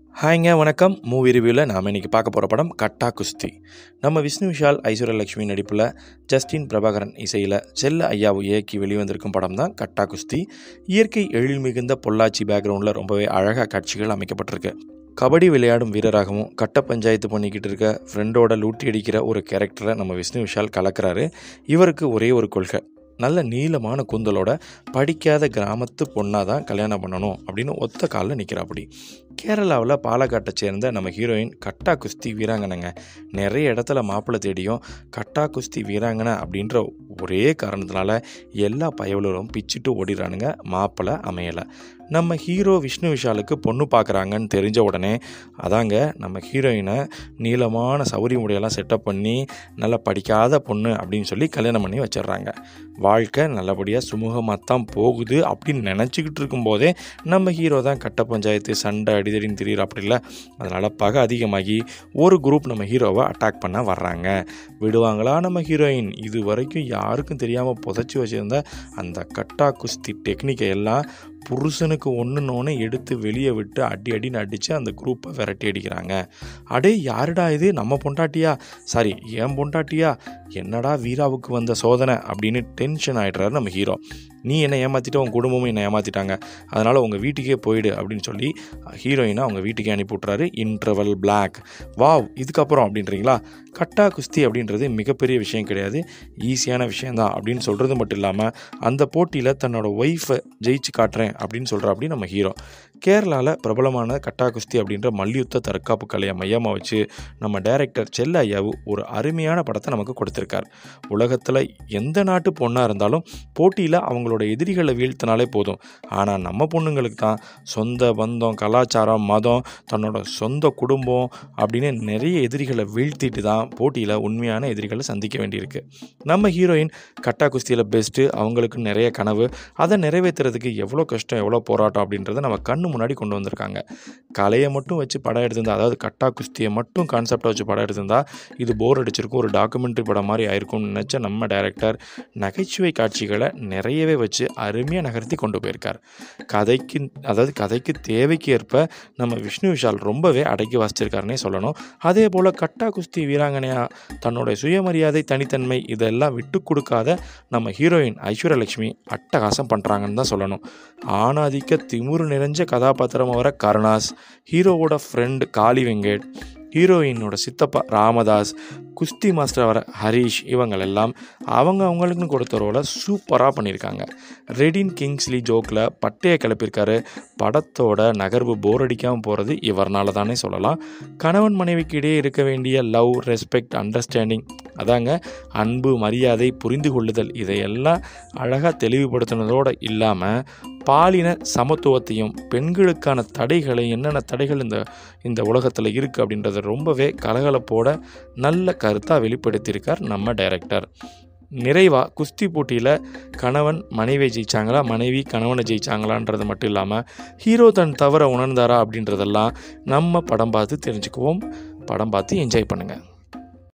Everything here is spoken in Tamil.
ஹாய்ங்க வணக்கம் மூவி ரிவ்யூவில் நாம் இன்றைக்கி பார்க்க போகிற படம் கட்டா குஸ்தி நம்ம விஷ்ணு விஷால் ஐஸ்வர்யலட்சுமி நடிப்பில் ஜஸ்டின் பிரபாகரன் இசையில் செல்ல ஐயாவு இயக்கி வெளிவந்திருக்கும் படம் தான் கட்டா குஸ்தி இயற்கை எழில் மிகுந்த பொள்ளாச்சி பேக்ரவுண்டில் ரொம்பவே அழகாக காட்சிகள் அமைக்கப்பட்டிருக்கு கபடி விளையாடும் வீரராகவும் கட்ட பஞ்சாயத்து பண்ணிக்கிட்டு இருக்க ஃப்ரெண்டோட லூட்டி அடிக்கிற ஒரு கேரக்டரை நம்ம விஷ்ணு விஷால் கலக்கிறாரு இவருக்கு ஒரே ஒரு கொள்கை நல்ல நீளமான கூந்தலோட படிக்காத கிராமத்து பொண்ணாக தான் கல்யாணம் பண்ணணும் அப்படின்னு ஒத்த காலில் நிற்கிறாப்படி கேரளாவில் பாலக்காட்டை சேர்ந்த நம்ம ஹீரோயின் கட்டா குஸ்தி வீராங்கனைங்க நிறைய இடத்துல மாப்பிள்ளை தேடியும் கட்டா குஸ்தி வீராங்கனை அப்படின்ற ஒரே காரணத்தினால எல்லா பயவலரும் பிச்சுட்டு ஓடிடுறானுங்க மாப்பிள்ளை அமையலை நம்ம ஹீரோ விஷ்ணு விஷாலுக்கு பொண்ணு பார்க்குறாங்கன்னு தெரிஞ்ச உடனே அதாங்க நம்ம ஹீரோயினை நீளமான சௌரி முடியெல்லாம் செட்டப் பண்ணி நல்லா படிக்காத பொண்ணு அப்படின்னு சொல்லி கல்யாணம் பண்ணி வச்சிடுறாங்க வாழ்க்கை நல்லபடியாக சுமூகமாக தான் போகுது அப்படின்னு நினச்சிக்கிட்டு இருக்கும்போதே நம்ம ஹீரோ தான் கட்ட பஞ்சாயத்து சண்டை அடிதடின்னு தெரியுற அப்படி இல்லை அதனால் பகை அதிகமாகி ஒரு குரூப் நம்ம ஹீரோவை அட்டாக் பண்ண வர்றாங்க விடுவாங்களா நம்ம ஹீரோயின் இது வரைக்கும் யாருக்கும் தெரியாமல் புதைச்சி வச்சுருந்த அந்த கட்டா குஸ்தி டெக்னிக்கை எல்லாம் புருஷனுக்கு ஒன்றுன்னு ஒன்று எடுத்து வெளியே விட்டு அடி அடின்னு அடித்து அந்த குரூப்பை விரட்டி அடிக்கிறாங்க அடே யாருடா இது நம்ம பொண்டாட்டியா சாரி ஏன் பொண்டாட்டியா என்னடா வீராவுக்கு வந்த சோதனை அப்படின்னு டென்ஷன் ஆகிடுறாரு நம்ம ஹீரோ நீ என்னை ஏமாற்றிட்டு உன் குடும்பமும் என்னை ஏமாற்றிட்டாங்க அதனால் உங்கள் வீட்டுக்கே போயிடு அப்படின்னு சொல்லி ஹீரோயினை அவங்க வீட்டுக்கே அனுப்பி விட்றாரு இன்டர்வல் பிளாக் வாவ் இதுக்கப்புறம் அப்படின்றீங்களா கட்டா குஸ்தி அப்படின்றது மிகப்பெரிய விஷயம் கிடையாது ஈஸியான விஷயந்தான் அப்படின்னு சொல்கிறது மட்டும் இல்லாமல் அந்த போட்டியில் தன்னோட ஒய்ஃபை ஜெயிச்சு காட்டுறேன் அப்படின்னு சொல்கிற அப்படி நம்ம ஹீரோ கேரளாவில் பிரபலமான கட்டா குஸ்தி அப்படின்ற மல்யுத்த தற்காப்பு கலையை மையமாக வச்சு நம்ம டைரக்டர் செல்ல ஐயாவு ஒரு அருமையான படத்தை நமக்கு கொடுத்துருக்கார் உலகத்தில் எந்த நாட்டு பொண்ணாக இருந்தாலும் போட்டியில் அவங்களோட எதிரிகளை வீழ்த்தினாலே போதும் ஆனால் நம்ம பொண்ணுங்களுக்கு தான் சொந்த பந்தம் கலாச்சாரம் மதம் தன்னோட சொந்த குடும்பம் அப்படின்னு நிறைய எதிரிகளை வீழ்த்திட்டு தான் போட்டியில் உண்மையான எதிரிகளை சந்திக்க வேண்டியிருக்கு நம்ம ஹீரோயின் கட்டா குஸ்தியில் பெஸ்ட்டு அவங்களுக்கு நிறைய கனவு அதை நிறைவேற்றுறதுக்கு எவ்வளோ கஷ்டம் எவ்வளோ போராட்டம் அப்படின்றத நம்ம கண்ணு முன்னாடி கொண்டு வந்திருக்காங்க கலையை மட்டும் வச்சு படம் எடுத்திருந்தா அதாவது கட்டா குஸ்தியை மட்டும் கான்செப்டை வச்சு படம் எடுத்திருந்தா இது போர் அடிச்சிருக்கும் ஒரு டாக்குமெண்ட்ரி படம் மாதிரி ஆயிருக்கும்னு நினச்ச நம்ம டைரக்டர் நகைச்சுவை காட்சிகளை நிறையவே வச்சு அருமையாக நகர்த்தி கொண்டு போயிருக்கார் கதைக்கு அதாவது கதைக்கு தேவைக்கு ஏற்ப நம்ம விஷ்ணு விஷால் ரொம்பவே அடக்கி வாசிச்சிருக்காருன்னே சொல்லணும் அதே போல் கட்டா குஸ்தி வீராங்கனையாக தன்னோட சுயமரியாதை தனித்தன்மை இதெல்லாம் விட்டு கொடுக்காத நம்ம ஹீரோயின் ஐஸ்வர்யலட்சுமி அட்டகாசம் பண்ணுறாங்கன்னு தான் சொல்லணும் ஆணாதிக்க திமுரு நிறைஞ்ச கதாபாத்திரம் வர கருணாஸ் ஹீரோவோட ஃப்ரெண்டு காளி வெங்கட் ஹீரோயினோட சித்தப்பா ராமதாஸ் குஸ்தி மாஸ்டர் வர ஹரீஷ் இவங்கள் எல்லாம் அவங்க அவங்களுக்குன்னு கொடுத்த ரோலை சூப்பராக பண்ணியிருக்காங்க ரெடின் கிங்ஸ்லி ஜோக்கில் பட்டையை கிளப்பியிருக்காரு படத்தோட நகர்வு போர் அடிக்காமல் போகிறது இவர்னால தானே சொல்லலாம் கணவன் மனைவிக்கு இடையே இருக்க வேண்டிய லவ் ரெஸ்பெக்ட் அண்டர்ஸ்டாண்டிங் அதாங்க அன்பு மரியாதை புரிந்து கொள்ளுதல் இதையெல்லாம் அழகாக தெளிவுபடுத்தினதோடு இல்லாமல் பாலின சமத்துவத்தையும் பெண்களுக்கான தடைகளை என்னென்ன தடைகள் இந்த இந்த உலகத்தில் இருக்குது அப்படின்றத ரொம்பவே கலகலப்போட நல்ல கருத்தாக வெளிப்படுத்தியிருக்கார் நம்ம டைரக்டர் நிறைவாக குஸ்தி போட்டியில் கணவன் மனைவியை ஜெயிச்சாங்களா மனைவி கணவனை ஜெயிச்சாங்களான்றது மட்டும் இல்லாமல் ஹீரோ தன் தவற உணர்ந்தாரா அப்படின்றதெல்லாம் நம்ம படம் பார்த்து தெரிஞ்சுக்குவோம் படம் பார்த்து என்ஜாய் பண்ணுங்கள்